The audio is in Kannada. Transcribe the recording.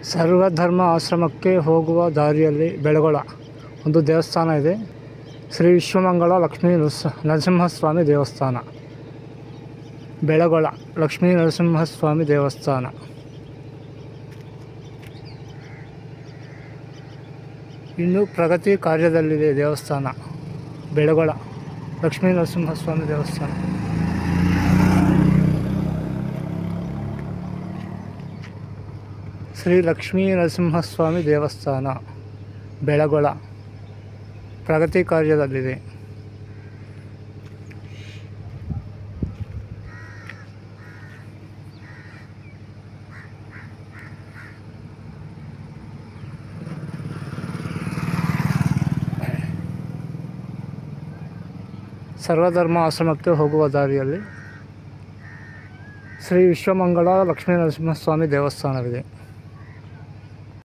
ಸರ್ವಧರ್ಮ ಆಶ್ರಮಕ್ಕೆ ಹೋಗುವ ದಾರಿಯಲ್ಲಿ ಬೆಳಗೊಳ ಒಂದು ದೇವಸ್ಥಾನ ಇದೆ ಶ್ರೀ ವಿಶ್ವಮಂಗಳ ಲಕ್ಷ್ಮೀ ನರಸ ನರಸಿಂಹಸ್ವಾಮಿ ದೇವಸ್ಥಾನ ಬೆಳಗೊಳ ಲಕ್ಷ್ಮೀ ನರಸಿಂಹಸ್ವಾಮಿ ದೇವಸ್ಥಾನ ಇನ್ನು ಪ್ರಗತಿ ಕಾರ್ಯದಲ್ಲಿದೆ ದೇವಸ್ಥಾನ ಬೆಳಗೊಳ ಲಕ್ಷ್ಮೀ ನರಸಿಂಹಸ್ವಾಮಿ ದೇವಸ್ಥಾನ ಶ್ರೀ ಲಕ್ಷ್ಮೀ ನರಸಿಂಹಸ್ವಾಮಿ ದೇವಸ್ಥಾನ ಬೆಳಗೊಳ ಪ್ರಗತಿ ಕಾರ್ಯದಲ್ಲಿದೆ ಸರ್ವಧರ್ಮ ಆಶ್ರಮಕ್ಕೆ ಹೋಗುವ ದಾರಿಯಲ್ಲಿ ಶ್ರೀ ವಿಶ್ವಮಂಗಳ ಲಕ್ಷ್ಮೀ ನರಸಿಂಹಸ್ವಾಮಿ ದೇವಸ್ಥಾನವಿದೆ